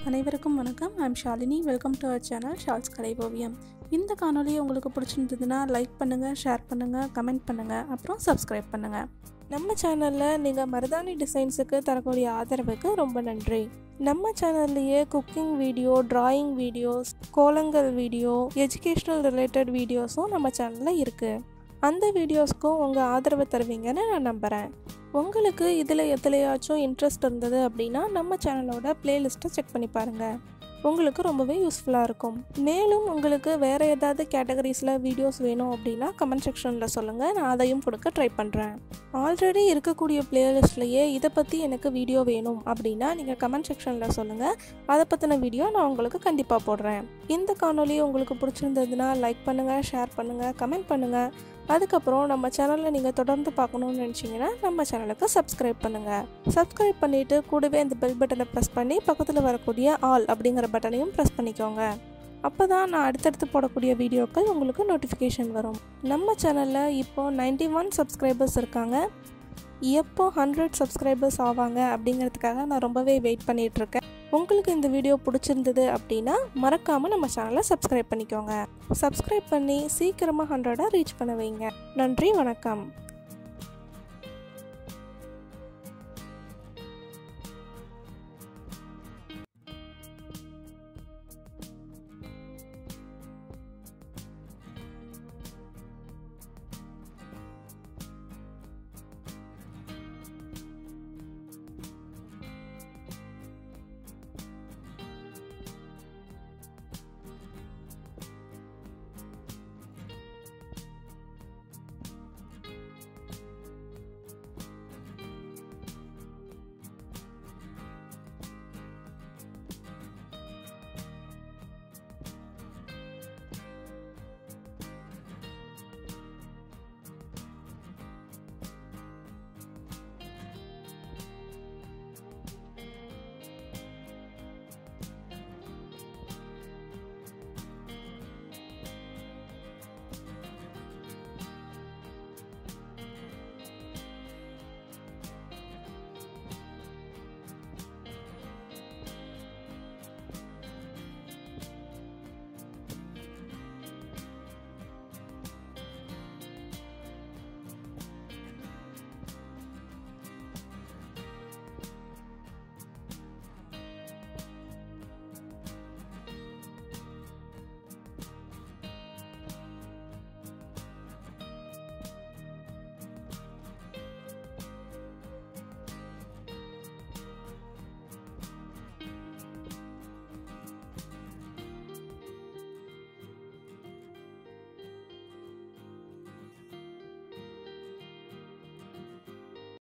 அனைவருக்கும் வணக்கம் I'm Shalini welcome to our channel Shals கலை ஓவியம் இந்த காணொலி உங்களுக்கு பிடிச்சிருந்ததுன்னா லைக் பண்ணுங்கள் ஷேர் பண்ணுங்கள் கமெண்ட் பண்ணுங்கள் அப்புறம் சப்ஸ்கிரைப் பண்ணுங்கள் நம்ம சேனலில் நீங்கள் மருதாணி டிசைன்ஸுக்கு தரக்கூடிய ஆதரவுக்கு ரொம்ப நன்றி நம்ம சேனல்லையே குக்கிங் வீடியோ டிராயிங் வீடியோஸ் கோலங்கள் வீடியோ எஜுகேஷ்னல் ரிலேட்டட் வீடியோஸும் நம்ம சேனலில் இருக்குது அந்த வீடியோஸ்க்கும் உங்கள் ஆதரவு தருவீங்கன்னு நான் நம்புகிறேன் உங்களுக்கு இதில் எதுலையாச்சும் இன்ட்ரெஸ்ட் இருந்தது அப்படின்னா நம்ம சேனலோட பிளேலிஸ்ட்டை செக் பண்ணி பாருங்கள் உங்களுக்கு ரொம்பவே யூஸ்ஃபுல்லாக இருக்கும் மேலும் உங்களுக்கு வேறு ஏதாவது கேட்டகரிஸில் வீடியோஸ் வேணும் அப்படின்னா கமெண்ட் செக்ஷனில் சொல்லுங்கள் நான் அதையும் கொடுக்க ட்ரை பண்ணுறேன் ஆல்ரெடி இருக்கக்கூடிய பிளேலிஸ்ட்லேயே இதை பற்றி எனக்கு வீடியோ வேணும் அப்படின்னா நீங்கள் கமெண்ட் செக்ஷனில் சொல்லுங்கள் அதை பற்றின வீடியோ நான் உங்களுக்கு கண்டிப்பாக போடுறேன் இந்த காணொலி உங்களுக்கு பிடிச்சிருந்ததுன்னா லைக் பண்ணுங்கள் ஷேர் பண்ணுங்கள் கமெண்ட் பண்ணுங்கள் அதுக்கப்புறம் நம்ம சேனலில் நீங்கள் தொடர்ந்து பார்க்கணுன்னு நினச்சிங்கன்னா நம்ம சேனலுக்கு சப்ஸ்கிரைப் பண்ணுங்கள் சப்ஸ்கிரைப் பண்ணிவிட்டு கூடவே அந்த பெல் பட்டனை ப்ரெஸ் பண்ணி பக்கத்தில் வரக்கூடிய ஆல் அப்படிங்கிற பட்டனையும் ப்ரெஸ் பண்ணிக்கோங்க அப்போ தான் நான் அடுத்தடுத்து போடக்கூடிய வீடியோக்கள் உங்களுக்கு நோட்டிஃபிகேஷன் வரும் நம்ம சேனலில் இப்போது நைன்டி ஒன் சப்ஸ்கிரைபர்ஸ் இருக்காங்க எப்போ ஹண்ட்ரட் சப்ஸ்கிரைபர்ஸ் ஆவாங்க அப்படிங்கிறதுக்காக நான் ரொம்பவே வெயிட் பண்ணிகிட்ருக்கேன் உங்களுக்கு இந்த வீடியோ பிடிச்சிருந்தது அப்படின்னா மறக்காமல் நம்ம சேனலை சப்ஸ்கிரைப் பண்ணிக்கோங்க சப்ஸ்கிரைப் பண்ணி சீக்கிரமாக ஹண்ட்ரடாக ரீச் பண்ண வைங்க நன்றி வணக்கம்